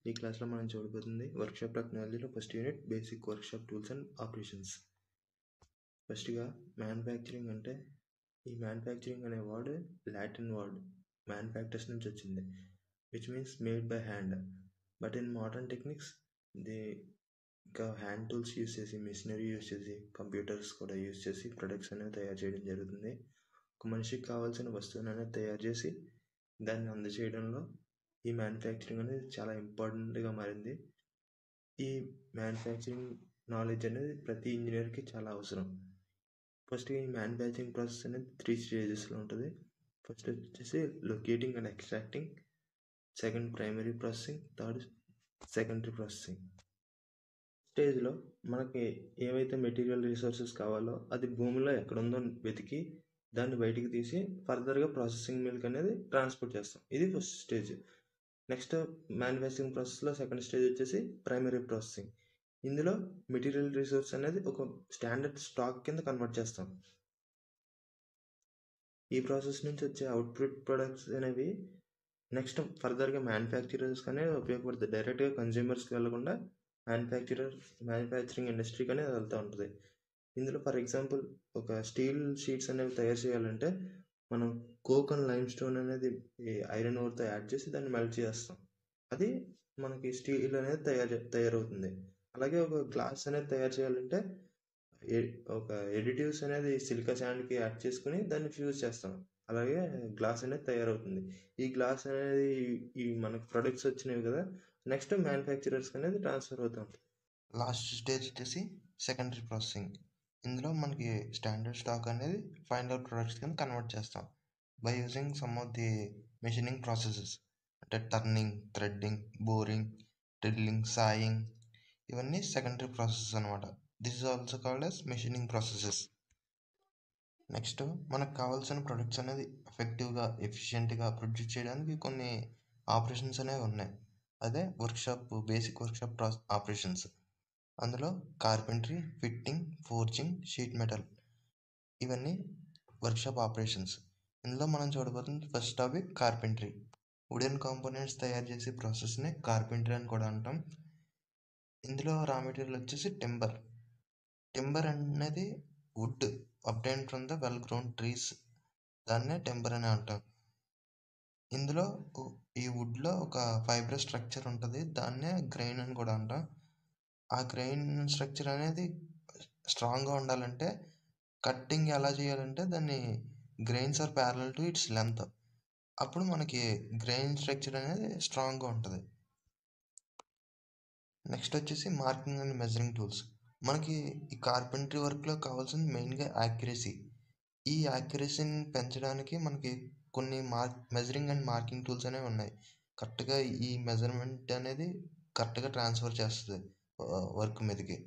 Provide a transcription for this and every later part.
ఈ క్లాస్లో మనం చూడబోతుంది వర్క్షాప్ టెక్నాలజీలో first unit basic workshop tools and operations ఫస్ట్గా మ్యానుఫ్యాక్చరింగ్ అంటే ఈ మ్యానుఫ్యాక్చరింగ్ అనే వర్డ్ లాటిన్ వర్డ్ మ్యానుఫ్యాక్చర్స్ నుంచి వచ్చింది which means made by hand but in modern techniques the ఇంకా హ్యాండ్ టూల్స్ యూస్ చేసి మిషనరీ యూస్ చేసి కంప్యూటర్స్ కూడా యూస్ చేసి ప్రొడక్ట్స్ అనేవి తయారు చేయడం జరుగుతుంది ఒక మనిషికి కావాల్సిన వస్తువుని అనేది తయారు చేసి దాన్ని అందజేయడంలో ఈ మ్యానుఫ్యాక్చరింగ్ అనేది చాలా ఇంపార్టెంట్గా మారింది ఈ మ్యానుఫ్యాక్చరింగ్ నాలెడ్జ్ అనేది ప్రతి ఇంజనీర్కి చాలా అవసరం ఫస్ట్గా ఈ మ్యానుఫ్యాక్చరింగ్ ప్రాసెస్ అనేది త్రీ స్టేజెస్లో ఉంటుంది ఫస్ట్ వచ్చేసి locating and extracting second primary processing third secondary processing స్టేజ్లో మనకి ఏవైతే మెటీరియల్ రిసోర్సెస్ కావాలో అది భూమిలో ఎక్కడుందో వెతికి దాన్ని బయటికి తీసి ఫర్దర్గా ప్రాసెసింగ్ మిల్క్ అనేది ట్రాన్స్పోర్ట్ చేస్తాం ఇది ఫస్ట్ స్టేజ్ నెక్స్ట్ మ్యానుఫ్యాక్చరింగ్ ప్రాసెస్లో సెకండ్ స్టేజ్ వచ్చేసి ప్రైమరీ ప్రాసెసింగ్ ఇందులో మెటీరియల్ రిసోర్స్ అనేది ఒక స్టాండర్డ్ స్టాక్ కింద కన్వర్ట్ చేస్తాం ఈ ప్రాసెస్ నుంచి వచ్చే అవుట్పుట్ ప్రొడక్ట్స్ అనేవి నెక్స్ట్ ఫర్దర్గా మ్యానుఫ్యాక్చరర్స్కి అనేది ఉపయోగపడుతుంది డైరెక్ట్గా కన్జ్యూమర్స్కి వెళ్ళకుండా మ్యానుఫ్యాక్చరర్ మ్యానుఫ్యాక్చరింగ్ ఇండస్ట్రీకి అనేది వెళ్తూ ఉంటుంది ఇందులో ఫర్ ఎగ్జాంపుల్ ఒక స్టీల్ షీట్స్ అనేవి తయారు చేయాలంటే మనం కోక్ అండ్ లైమ్ స్టోన్ అనేది ఐరన్ ఓర్తో యాడ్ చేసి దాన్ని మెల్ట్ చేస్తాం అది మనకి స్టీల్ అనేది తయారు తయారవుతుంది అలాగే ఒక గ్లాస్ అనేది తయారు చేయాలంటే ఒక ఎడిటివ్స్ అనేది సిలికా శాండ్కి యాడ్ చేసుకుని దాన్ని ఫ్యూజ్ చేస్తాం అలాగే గ్లాస్ అనేది తయారవుతుంది ఈ గ్లాస్ అనేది ఈ మనకు ప్రొడక్ట్స్ వచ్చినవి కదా నెక్స్ట్ మ్యానుఫ్యాక్చరర్స్ అనేది ట్రాన్స్ఫర్ అవుతూ ఉంటుంది లాస్ట్ స్టేజ్ వచ్చేసి సెకండరీ ప్రాసెసింగ్ ఇందులో మనకి స్టాండర్డ్ స్టాక్ అనేది ఫైనల్ ప్రొడక్ట్స్ కింద కన్వర్ట్ చేస్తాం by using some of the machining processes అంటే turning threading boring drilling sawing ఇవన్నీ సెకండరీ ప్రాసెసెస్ అనమాట this is also called as machining processes next మనకు కావాల్సిన ప్రొడక్ట్స్ అనేది ఎఫెక్టివ్గా ఎఫిషియెంట్గా ప్రొడ్యూస్ చేయడానికి కొన్ని ఆపరేషన్స్ అనేవి ఉన్నాయి అదే వర్క్షాప్ బేసిక్ వర్క్షాప్ ప్రాస్ ఆపరేషన్స్ అందులో carpentry fitting forging sheet metal ఇవన్నీ వర్క్షాప్ ఆపరేషన్స్ ఇందులో మనం చూడబోతుంది first topic carpentry wooden components తయారు చేసే ప్రాసెస్ని కార్పెంటరీ అని కూడా అంటాం ఇందులో రా మెటీరియల్ వచ్చేసి టెంబర్ టెంబర్ అనేది wood obtained from the well grown trees దాన్నే టెంబర్ అని అంటాం ఇందులో ఈ వుడ్లో ఒక ఫైబ్రస్ స్ట్రక్చర్ ఉంటుంది దాన్నే గ్రెయిన్ అని కూడా అంటాం ఆ గ్రెయిన్ స్ట్రక్చర్ అనేది స్ట్రాంగ్గా ఉండాలంటే కట్టింగ్ ఎలా చేయాలంటే దాన్ని grains are parallel to its length అప్పుడు మనకి గ్రెయిన్ స్ట్రక్చర్ అనేది స్ట్రాంగ్గా ఉంటుంది నెక్స్ట్ వచ్చేసి మార్కింగ్ అండ్ మెజరింగ్ టూల్స్ మనకి ఈ కార్పెంటరీ వర్క్లో కావాల్సింది మెయిన్గా యాక్యురసీ ఈ యాక్యురసీని పెంచడానికి మనకి కొన్ని mark measuring and marking tools అనేవి ఉన్నాయి కరెక్ట్గా ఈ మెజర్మెంట్ అనేది కరెక్ట్గా ట్రాన్స్ఫర్ చేస్తుంది వర్క్ మీదకి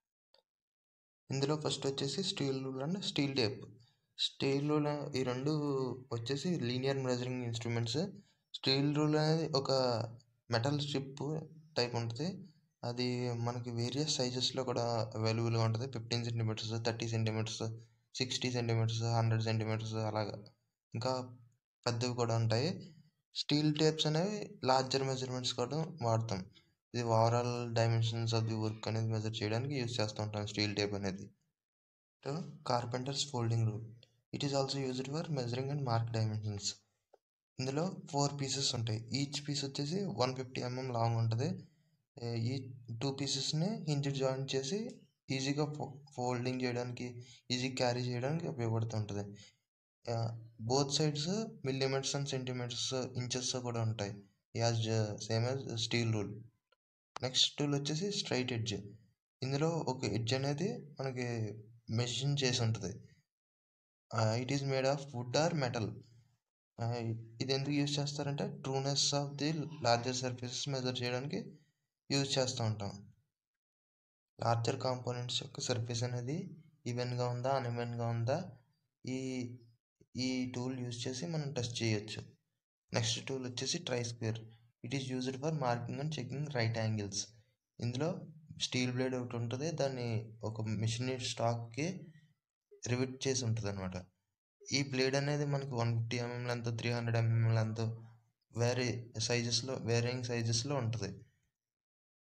ఇందులో ఫస్ట్ వచ్చేసి steel rule and steel tape steel rule ఈ రెండు వచ్చేసి linear measuring instruments steel rule అనేది ఒక మెటల్ స్ట్రిప్ టైప్ ఉంటుంది అది మనకి వేరియస్ సైజెస్లో కూడా అవైలబుల్గా ఉంటుంది fifteen centimetres thirty centimetres sixty centimetres hundred centimetres అలాగా ఇంకా పెద్దవి కూడా ఉంటాయి స్టీల్ టేప్స్ అనేవి లార్జర్ మెజర్మెంట్స్ కూడా వాడతాం ఇది overall dimensions of the work అనేది మెజర్ చేయడానికి యూజ్ చేస్తూ ఉంటాం స్టీల్ టేప్ అనేది carpenter's folding rule it is also used for measuring and mark dimensions ఇందులో ఫోర్ పీసెస్ ఉంటాయి ఈచ్ పీస్ వచ్చేసి వన్ ఫిఫ్టీ ఎంఎం లాంగ్ ఉంటుంది ఈ టూ పీసెస్ని హింజ్ జాయిన్ చేసి ఈజీగా ఫో ఫోల్డింగ్ చేయడానికి ఈజీ క్యారీ చేయడానికి ఉపయోగపడుతుంటుంది both sides millimetres and centimetres inches కూడా ఉంటాయి as same as steel rule next tool వచ్చేసి స్ట్రైట్ ఎడ్జ్ ఇందులో ఒక ఎడ్జ్ అనేది మనకి మెషిన్ చేసి ఉంటుంది it is made of wood or metal ఇది ఎందుకు యూజ్ చేస్తారంటే trueness of the larger surfaces measure చేయడానికి యూజ్ చేస్తూ ఉంటాం లార్జర్ కాంపోనెంట్స్ యొక్క సర్ఫేస్ అనేది ఈవెన్గా ఉందా అన్ఈవెన్గా ఉందా ఈ ఈ టూల్ యూజ్ చేసి మనం టెస్ట్ చేయొచ్చు నెక్స్ట్ టూల్ వచ్చేసి try square it is used for marking and checking right angles ఇందులో స్టీల్ బ్లేడ్ ఒకటి ఉంటుంది దాన్ని ఒక మిషన్ స్టాక్కి రివిట్ చేసి ఉంటుంది అనమాట ఈ బ్లేడ్ అనేది మనకి one fifty mm length three hundred mm length వేరే సైజెస్లో వేరియింగ్ సైజెస్లో ఉంటుంది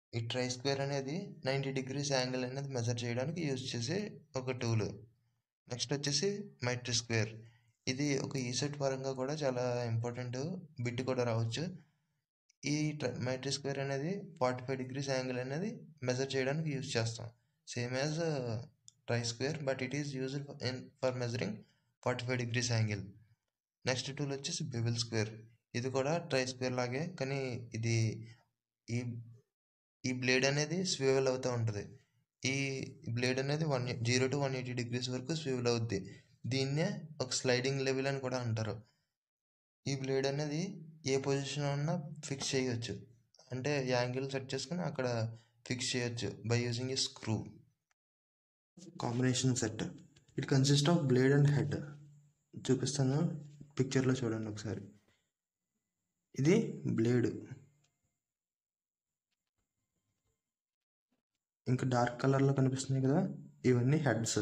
ఈ ట్రై స్క్వేర్ అనేది నైంటీ డిగ్రీస్ యాంగిల్ అనేది మెజర్ చేయడానికి యూజ్ చేసే ఒక టూల్ నెక్స్ట్ వచ్చేసి మైట్రీ స్క్వేర్ ఇది ఒక ఈసెట్ పరంగా కూడా చాలా ఇంపార్టెంట్ బిట్ కూడా రావచ్చు ఈ మైట్రీ స్క్వేర్ అనేది ఫార్టీ ఫైవ్ డిగ్రీస్ యాంగిల్ అనేది మెజర్ చేయడానికి యూజ్ చేస్తాం same as try square but it is used in for measuring forty five degrees angle next tool వచ్చేసి బెబిల్ స్క్వేర్ ఇది కూడా ట్రై స్క్వేర్ లాగే కానీ ఇది ఈ ఈ బ్లేడ్ అనేది స్వివల్ అవుతూ ఉంటుంది ఈ బ్లేడ్ అనేది one zero to one eighty degrees వరకు స్వివల్ అవుద్ది దీన్నే ఒక స్లైడింగ్ లెవెల్ అని కూడా అంటారు ఈ బ్లేడ్ అనేది ఏ పొజిషన్ ఉన్నా ఫిక్స్ చేయొచ్చు అంటే యాంగిల్ సెట్ చేసుకుని అక్కడ ఫిక్స్ చేయొచ్చు by using a screw combination set it consist of blade and head చూపిస్తాను పిక్చర్లో చూడండి ఒకసారి ఇది బ్లేడ్ ఇంకా డార్క్ కలర్లో కనిపిస్తున్నాయి కదా ఇవన్నీ హెడ్స్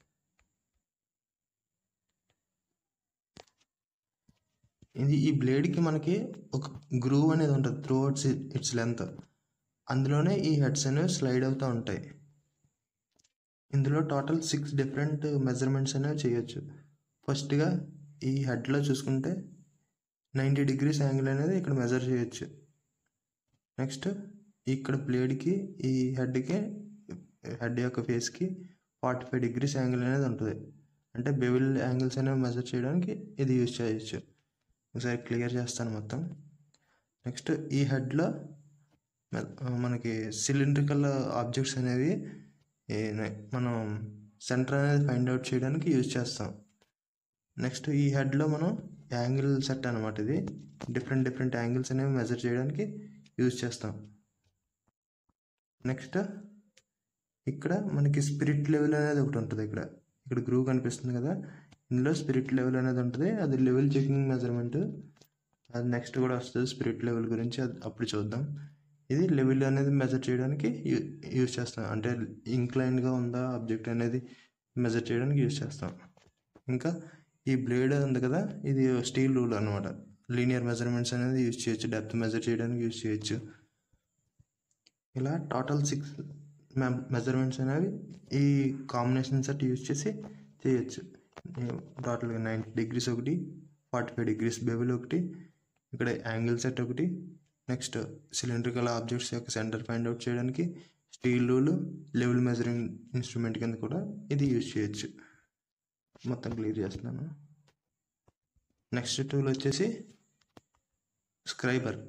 ఇది ఈ బ్లేడ్కి మనకి ఒక గ్రూవ్ అనేది ఉంటుంది త్రూ అవుట్స్ ఇట్స్ లెంత్ అందులోనే ఈ హెడ్స్ అనేవి స్లైడ్ అవుతూ ఉంటాయి ఇందులో టోటల్ సిక్స్ డిఫరెంట్ మెజర్మెంట్స్ అనేవి చేయొచ్చు ఫస్ట్గా ఈ హెడ్లో చూసుకుంటే నైంటీ డిగ్రీస్ యాంగిల్ అనేది ఇక్కడ మెజర్ చేయొచ్చు నెక్స్ట్ ఇక్కడ బ్లేడ్కి ఈ హెడ్కి హెడ్ యొక్క ఫేస్కి ఫార్టీ ఫైవ్ డిగ్రీస్ యాంగిల్ అనేది ఉంటుంది అంటే బెవిల్ యాంగిల్స్ అనేవి మెజర్ చేయడానికి ఇది యూజ్ చేయొచ్చు ఒకసారి క్లియర్ చేస్తాను మొత్తం నెక్స్ట్ ఈ హెడ్లో మనకి సిలిండ్రికల్ ఆబ్జెక్ట్స్ అనేవి మనం సెంటర్ అనేది ఫైండ్ అవుట్ చేయడానికి యూజ్ చేస్తాం నెక్స్ట్ ఈ హెడ్లో మనం యాంగిల్ సెట్ అనమాట ఇది డిఫరెంట్ డిఫరెంట్ యాంగిల్స్ అనేవి మెజర్ చేయడానికి యూజ్ చేస్తాం నెక్స్ట్ ఇక్కడ మనకి స్పిరిట్ లెవెల్ అనేది ఒకటి ఉంటుంది ఇక్కడ ఇక్కడ గ్రూవ్ కనిపిస్తుంది కదా ఇందులో స్పిరిట్ లెవెల్ అనేది ఉంటుంది అది లెవెల్ చెకింగ్ మెజర్మెంట్ అది నెక్స్ట్ కూడా వస్తుంది స్పిరిట్ లెవెల్ గురించి అది అప్పుడు చూద్దాం ఇది లెవెల్ అనేది మెజర్ చేయడానికి యూజ్ చేస్తాం అంటే ఇంక్లైన్గా ఉందా ఆబ్జెక్ట్ అనేది మెజర్ చేయడానికి యూజ్ చేస్తాం ఇంకా ఈ బ్లేడ్ ఉంది కదా ఇది స్టీల్ రూల్ అనమాట లీనియర్ మెజర్మెంట్స్ అనేది యూజ్ చేయొచ్చు డెప్త్ మెజర్ చేయడానికి యూజ్ చేయొచ్చు ఇలా టోటల్ సిక్స్ మెజర్మెంట్స్ అనేవి ఈ కాంబినేషన్ సెట్ యూజ్ చేసి చేయొచ్చు టోటల్గా నైంటీ డిగ్రీస్ ఒకటి ఫార్టీ ఫైవ్ డిగ్రీస్ బెబుల్ ఒకటి ఇక్కడ యాంగిల్ సెట్ ఒకటి నెక్స్ట్ సిలిండ్రికల్ ఆబ్జెక్ట్స్ యొక్క సెంటర్ ఫైండ్ అవుట్ చేయడానికి steel rule level measuring instrument కింద కూడా ఇది యూజ్ చేయొచ్చు మొత్తం క్లియర్ చేస్తున్నాను నెక్స్ట్ టూల్ వచ్చేసి స్క్రైబర్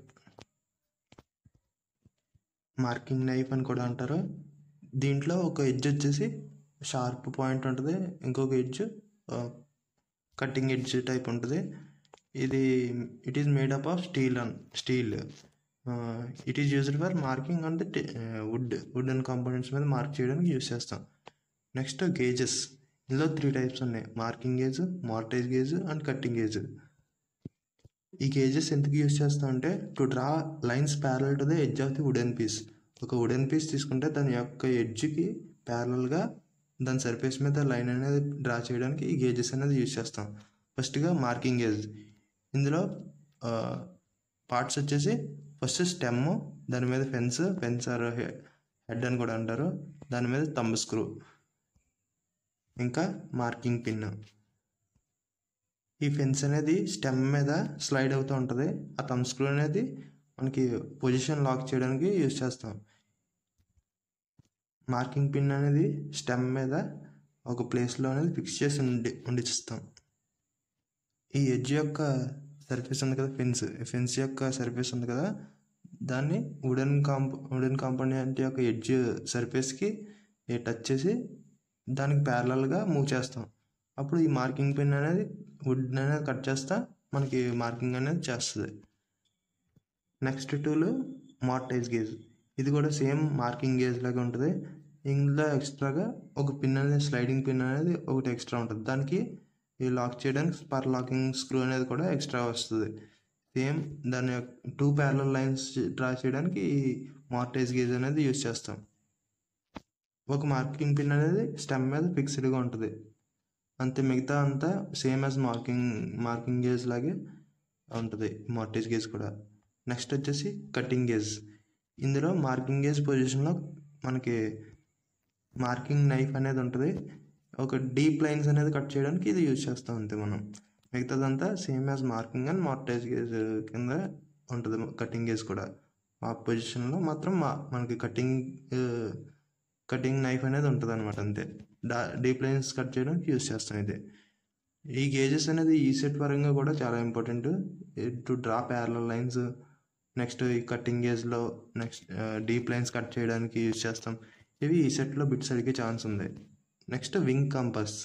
మార్కింగ్ నైఫ్ అని కూడా అంటారు దీంట్లో ఒక ఎడ్జ్ వచ్చేసి షార్ప్ పాయింట్ ఉంటుంది ఇంకొక ఎడ్జ్ కట్టింగ్ ఎడ్జ్ టైప్ ఉంటుంది ఇది it is made up of steel an steel it is used for marking on the wood wood and components మీద మార్క్ చేయడానికి యూజ్ చేస్తాం నెక్స్ట్ గేజెస్ ఇందులో త్రీ టైప్స్ ఉన్నాయి marking gauge mortise gauge and cutting gauge ఈ gauges ఎందుకు use చేస్తాం అంటే to draw lines parallel to the edge of the wooden piece ఒక వుడెన్ పీస్ తీసుకుంటే దాని యొక్క ఎడ్జ్కి ప్యారల్గా దాని సర్ఫేస్ మీద లైన్ అనేది డ్రా చేయడానికి ఈ గేజెస్ అనేది యూజ్ చేస్తాం ఫస్ట్గా మార్కింగ్ గేజ్ ఇందులో పార్ట్స్ వచ్చేసి ఫస్ట్ స్టెమ్ దాని మీద ఫెన్స్ ఫెన్స్ ఆర్ హెడ్ అని కూడా అంటారు దాని మీద తంబ్ స్క్రూ ఇంకా మార్కింగ్ పిన్ ఈ ఫెన్స్ అనేది స్టెమ్ మీద స్లైడ్ అవుతూ ఉంటుంది ఆ థమ్ స్క్రూ అనేది మనకి పొజిషన్ లాక్ చేయడానికి యూజ్ చేస్తాం మార్కింగ్ పిన్ అనేది స్టెమ్ మీద ఒక ప్లేస్లో అనేది ఫిక్స్ చేసి ఉండి ఉండిస్తాం ఈ ఎడ్జ్ యొక్క సర్ఫేస్ ఉంది కదా ఫెన్స్ ఫెన్స్ యొక్క సర్ఫేస్ ఉంది కదా దాన్ని వుడెన్ కాంప వుడెన్ కాంపోనెంట్ యొక్క ఎడ్జ్ సర్ఫేస్కి టచ్ చేసి దానికి ప్యారలల్గా మూవ్ చేస్తాం అప్పుడు ఈ మార్కింగ్ పిన్ అనేది వుడ్ అనేది కట్ చేస్తా మనకి మార్కింగ్ అనేది చేస్తుంది నెక్స్ట్ టూల్ మార్టైజ్ గేజ్ ఇది కూడా సేమ్ మార్కింగ్ గేజ్ లాగా ఉంటుంది ఇందులో ఎక్స్ట్రాగా ఒక పిన్ అనేది స్లైడింగ్ పిన్ అనేది ఒకటి ఎక్స్ట్రా ఉంటుంది దానికి ఈ లాక్ చేయడానికి స్పర్ లాకింగ్ స్క్రూ అనేది కూడా ఎక్స్ట్రా వస్తుంది సేమ్ దాని టూ ప్యారల లైన్స్ డ్రా చేయడానికి ఈ మార్టైజ్ గేజ్ అనేది యూజ్ చేస్తాం ఒక మార్కింగ్ పిన్ అనేది స్టెమ్ మీద ఫిక్స్డ్గా ఉంటుంది అంతే మిగతా అంతా same as marking marking gauge లాగే ఉంటుంది మార్టేజ్ గేజ్ కూడా నెక్స్ట్ వచ్చేసి కటింగ్ గేజ్ ఇందులో మార్కింగ్ గేజ్ పొజిషన్లో మనకి మార్కింగ్ నైఫ్ అనేది ఉంటుంది ఒక డీప్ లైన్స్ అనేది కట్ చేయడానికి ఇది యూజ్ చేస్తాం అంతే మనం మిగతాదంతా same as marking and mortise gauge కింద ఉంటుంది కటింగ్ గేజ్ కూడా ఆ పొజిషన్లో మాత్రం మా మనకి కటింగ్ కటింగ్ నైఫ్ అనేది ఉంటుంది అనమాట అంతే డా డీప్ లైన్స్ కట్ చేయడానికి యూజ్ చేస్తాం ఇది ఈ గేజెస్ అనేది ఈ సెట్ పరంగా కూడా చాలా important to draw parallel lines next ఈ కటింగ్ గేజ్లో నెక్స్ట్ డీప్ లైన్స్ కట్ చేయడానికి యూజ్ చేస్తాం ఇవి ఈ సెట్లో బిట్స్ అడిగే ఛాన్స్ ఉంది నెక్స్ట్ వింగ్ కంపస్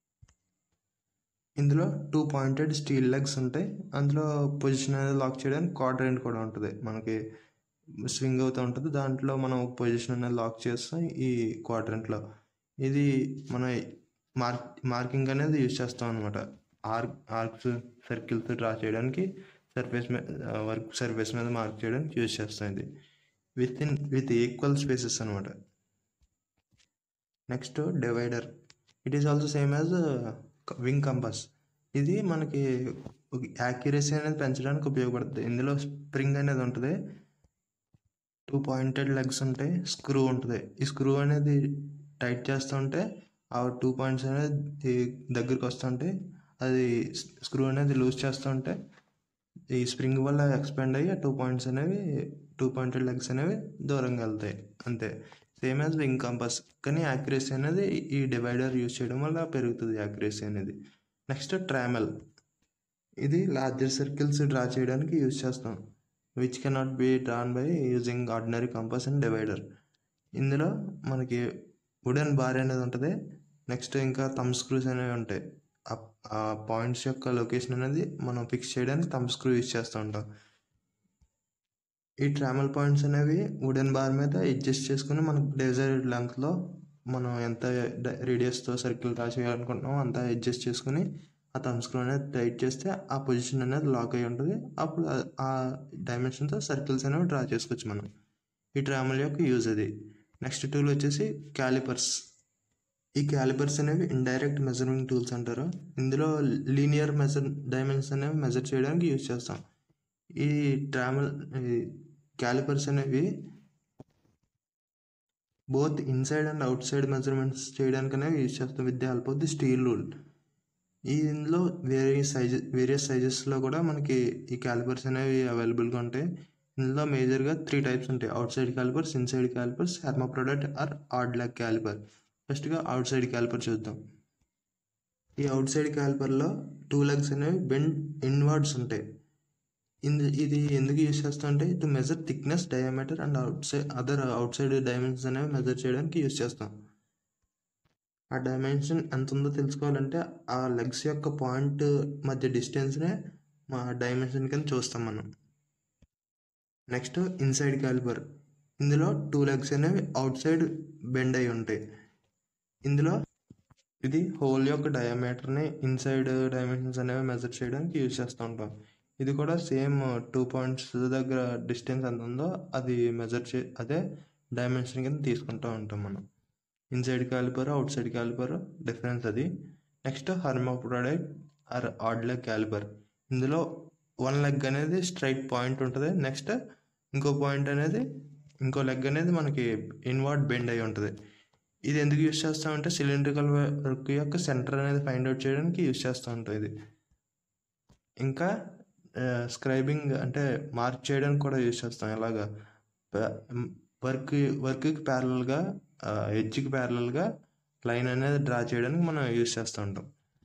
ఇందులో టూ పాయింటెడ్ స్టీల్ లెగ్స్ ఉంటాయి అందులో పొజిషన్ అనేది లాక్ చేయడానికి క్వాడ్రెంట్ కూడా ఉంటుంది మనకి స్వింగ్ అవుతూ ఉంటుంది దాంట్లో మనం పొజిషన్ అనేది లాక్ చేస్తాం ఈ క్వాడ్రెంట్లో ఇది మన మార్క్ మార్కింగ్ అనేది యూజ్ చేస్తాం అనమాట ఆర్క్ ఆర్క్స్ సర్కిల్స్ డ్రా చేయడానికి సర్ఫేస్ మీద వర్క్ సర్ఫేస్ మీద మార్క్ చేయడానికి యూజ్ చేస్తాం ఇది with in with equal spaces అనమాట next divider it is also same as wing compass ఇది మనకి యాక్యురసీ అనేది పెంచడానికి ఉపయోగపడుతుంది ఇందులో స్ప్రింగ్ అనేది ఉంటుంది టూ పాయింటెడ్ లెగ్స్ ఉంటాయి స్క్రూ ఉంటుంది ఈ స్క్రూ అనేది టైట్ చేస్తుంటే ఆ టూ పాయింట్స్ అనేది దగ్గరికి వస్తుంటే అది స్క్రూ అనేది లూజ్ చేస్తుంటే ఈ స్ప్రింగ్ వల్ల ఎక్స్పాండ్ అయ్యి ఆ టూ పాయింట్స్ అనేవి టూ పాయింటెడ్ లెగ్స్ అనేవి దూరంగా వెళ్తాయి అంతే సేమ్ యాజ్ వింగ్ కంపస్ కానీ యాక్యురసీ అనేది ఈ డివైడర్ యూజ్ చేయడం వల్ల పెరుగుతుంది యాక్యురసీ అనేది నెక్స్ట్ ట్రామెల్ ఇది లార్జర్ సర్కిల్స్ డ్రా చేయడానికి యూజ్ చేస్తాం which cannot be drawn by using ordinary compass and divider ఇందులో మనకి వుడెన్ బార్ అనేది ఉంటుంది నెక్స్ట్ ఇంకా థమ్ స్క్రూస్ అనేవి ఉంటాయి ఆ పాయింట్స్ యొక్క లొకేషన్ అనేది మనం ఫిక్స్ చేయడానికి థమ్ స్క్రూ యూజ్ చేస్తూ ఉంటాం ఈ ట్రామల్ పాయింట్స్ అనేవి వుడెన్ బార్ మీద అడ్జస్ట్ చేసుకుని మనకు డిజైర్డ్ లెంత్లో మనం ఎంత రేడియస్తో సర్కిల్ డ్రా చేయాలనుకుంటున్నామో అంత అడ్జస్ట్ చేసుకుని ఆ థమ్ స్క్రూ అనేది టైట్ చేస్తే ఆ పొజిషన్ అనేది లాక్ అయి ఉంటుంది అప్పుడు ఆ డైమెన్షన్తో సర్కిల్స్ అనేవి డ్రా చేసుకోవచ్చు మనం ఈ ట్రామల్ యొక్క యూజ్ అది నెక్స్ట్ టూల్ వచ్చేసి క్యాలిపర్స్ ఈ క్యాలిపర్స్ అనేవి ఇండైరెక్ట్ మెజరింగ్ టూల్స్ అంటారు ఇందులో లీనియర్ మెజర్ డైమెన్షన్స్ అనేవి మెజర్ చేయడానికి యూజ్ చేస్తాం ఈ ట్రామల్ క్యాలిపర్స్ అనేవి both inside and outside measurements చేయడానికి అనేవి యూజ్ చేస్తాం with the help of the steel rule ఈ ఇందులో వేరే సైజెస్ వేరియస్ సైజెస్లో కూడా మనకి ఈ క్యాలిపర్స్ అనేవి అవైలబుల్గా ఉంటాయి ఇందులో మేజర్గా త్రీ టైప్స్ ఉంటాయి outside callipers inside callipers hermaphrodite or odd leg calliper ఫస్ట్గా అవుట్ సైడ్ క్యాలిపర్ చూద్దాం ఈ అవుట్ సైడ్ క్యాలిపర్లో టూ లెగ్స్ అనేవి బెండ్ ఇన్వర్డ్స్ ఉంటాయి ఇందు ఇది ఎందుకు యూస్ చేస్తాం అంటే to measure thickness diameter and outside other outside dimensions అనేవి మెజర్ చేయడానికి యూస్ చేస్తాం ఆ డైమెన్షన్ ఎంత ఉందో తెలుసుకోవాలంటే ఆ లెగ్స్ యొక్క పాయింట్ మధ్య డిస్టెన్స్నే మా డైమెన్షన్ కింద చూస్తాం మనం నెక్స్ట్ ఇన్సైడ్ క్యాలిపర్ ఇందులో టూ లెగ్స్ అనేవి అవుట్ సైడ్ బెండ్ అయి ఉంటాయి ఇందులో ఇది హోల్ యొక్క డయామీటర్ని ఇన్సైడ్ డైమెన్షన్స్ అనేవి మెజర్ చేయడానికి యూజ్ చేస్తూ ఉంటాం ఇది కూడా సేమ్ టూ పాయింట్స్ దగ్గర డిస్టెన్స్ ఎంత ఉందో అది మెజర్ చే అదే డైమెన్షన్ కింద తీసుకుంటూ ఉంటాం మనం inside calliper outside calliper difference అది next hermaphrodite or odd leg calliper ఇందులో వన్ లెగ్ అనేది స్ట్రైట్ పాయింట్ ఉంటుంది నెక్స్ట్ ఇంకో పాయింట్ అనేది ఇంకో లెగ్ అనేది మనకి ఇన్వర్డ్ బెండ్ అయి ఉంటుంది ఇది ఎందుకు యూస్ చేస్తామంటే సిలిండ్రికల్ వర్క్ యొక్క సెంటర్ అనేది ఫైండ్ అవుట్ చేయడానికి యూస్ చేస్తూ ఉంటాం ఇది ఇంకా స్క్రైబింగ్ అంటే మార్క్ చేయడానికి కూడా యూస్ చేస్తాం ఎలాగా వర్క్ వర్క్కి ప్యారలల్గా ఎడ్జ్కి ప్యారలల్గా లైన్ అనేది డ్రా చేయడానికి మనం యూస్ చేస్తూ ఉంటాం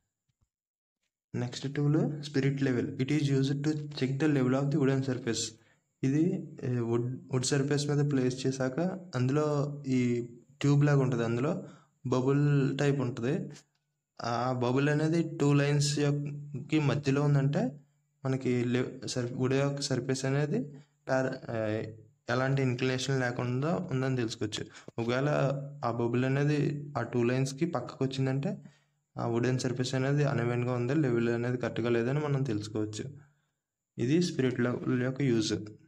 next tool spirit level it is used to check the level of the wooden surface ఇది వుడ్ వుడ్ సర్ఫేస్ మీద ప్లేస్ చేశాక అందులో ఈ ట్యూబ్ లాగా ఉంటుంది అందులో బబుల్ టైప్ ఉంటుంది ఆ బబుల్ అనేది టూ లైన్స్ కి మధ్యలో ఉందంటే మనకి సర్ వుడ్ యొక్క సర్ఫేస్ అనేది ప్యార ఎలాంటి ఇన్క్లినేషన్ లేకుండా ఉందని తెలుసుకోవచ్చు ఒకవేళ ఆ బబుల్ అనేది ఆ టూ లైన్స్కి పక్కకు వచ్చిందంటే ఆ వుడెన్ సర్ఫేస్ అనేది అనవెన్గా ఉంది లెవెల్ అనేది కరెక్ట్గా లేదని మనం తెలుసుకోవచ్చు ఇది స్పిరిట్ లెవెల్ యొక్క use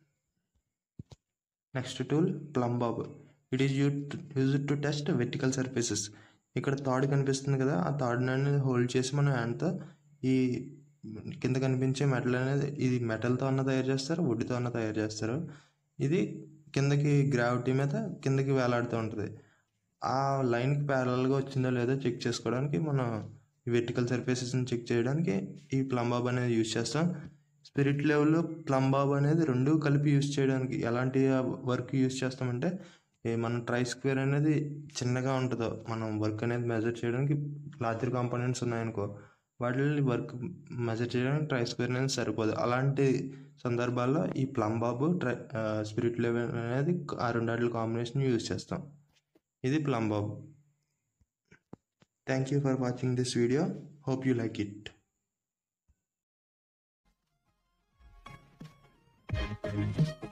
next tool plumb bob it is you use to test vertical surfaces ఇక్కడ తాడు కనిపిస్తుంది కదా ఆ తాడుని అనేది హోల్డ్ చేసి మనం హ్యాండ్తో ఈ కింద కనిపించే మెటల్ అనేది ఇది మెటల్తో అన్న తయారు చేస్తారు వుడ్తో అన్న తయారు చేస్తారు ఇది కిందకి గ్రావిటీ మీద కిందకి వేలాడుతూ ఉంటుంది ఆ లైన్కి ప్యారల్గా వచ్చిందో లేదో చెక్ చేసుకోవడానికి మనం ఈ వెర్టికల్ సర్ఫేసెస్ని చెక్ చేయడానికి ఈ ప్లంబాబ్ అనేది యూజ్ చేస్తాం స్పిరిట్ లెవెల్లో ప్లంబాబ్ అనేది రెండు కలిపి యూజ్ చేయడానికి ఎలాంటి వర్క్ యూజ్ చేస్తామంటే ఏ మనం ట్రై స్క్వేర్ అనేది చిన్నగా ఉంటుందో మనం వర్క్ అనేది మెజర్ చేయడానికి లార్జర్ కాంపోనెంట్స్ ఉన్నాయనుకో వాటిని వర్క్ మెజర్ చేయడానికి ట్రై స్క్వేర్ అనేది సరిపోదు అలాంటి సందర్భాల్లో ఈ ప్లంబాబు ట్రై స్పిరిట్ లెవెల్ అనేది ఆ రెండాటి కాంబినేషన్ యూజ్ చేస్తాం ఇది plumb bob thank you for watching this video hope you like it Thank you.